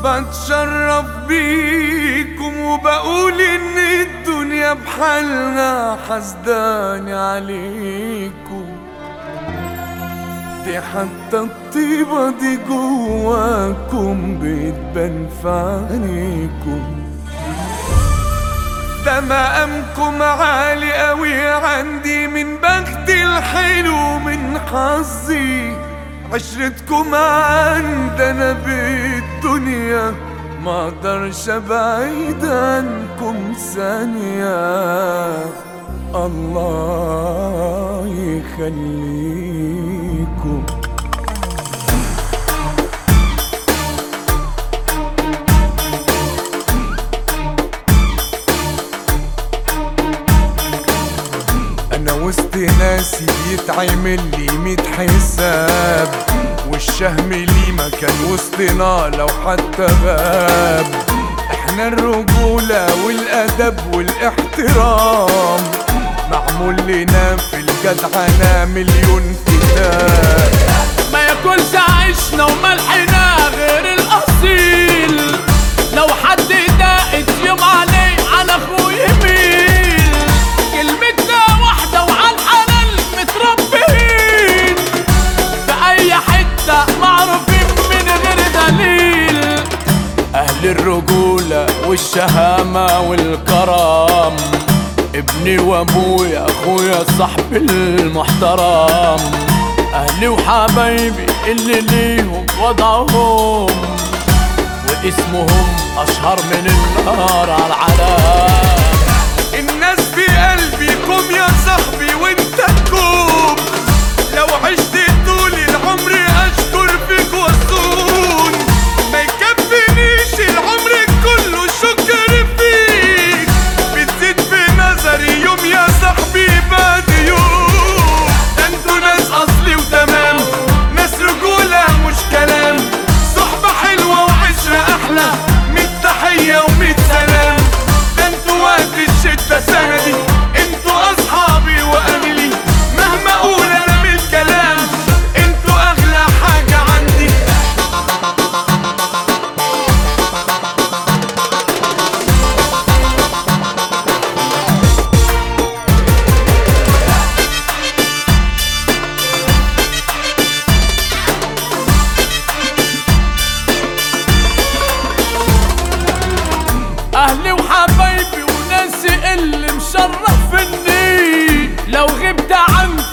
بتشرف بيكم وبقول ان الدنيا بحالها حسداني عليكم دي حتى الطيبة دي جواكم بتبان في عينيكم ده مقامكم عالي قوي عندي من بختي الحلو من حظي عشرتكم عندنا بالدنيا ما اقدرش ابعد عنكم ثانية الله يخليكم انا وسط ناسي بيتعمل لي ميت حساب والشهم لي مكان وسطنا لو حتى غاب احنا الرجولة والادب والاحترام معمول لنا في الجدعنة مليون كتاب ما ياكلش عيشنا وملحنا غير الاصيل لو حد داقت يوم عليه على اخوه يميل كلمتنا واحدة وعن حلال متربيين في اي حتة معروفين من غير دليل اهل الرجولة والشهامة والكرم ابني وابويا اخويا صاحبي المحترم اهلي وحبايبي اللي ليهم وضعهم واسمهم اشهر من النار على العالم الناس في قلبي قوم يا صاحبي وانت كوم لو عشت طول العمر اشكر فيك واصون ما يكفينيش العمر كله شكر فيك بتزيد في نظري يوم يا صاحبي بعد يوم ده انتوا ناس اصلي وتمام ناس رجولة مش كلام صحبة حلوة وعشرة احلى ميت تحية وميت سلام ده انتوا وقت الشدة سندي انتوا اصحابي واهلي مهما اقول انا من الكلام انتوا اغلى حاجة عندي اهلي وحبايبي وناسي اللي مشرفني لو غبت عنك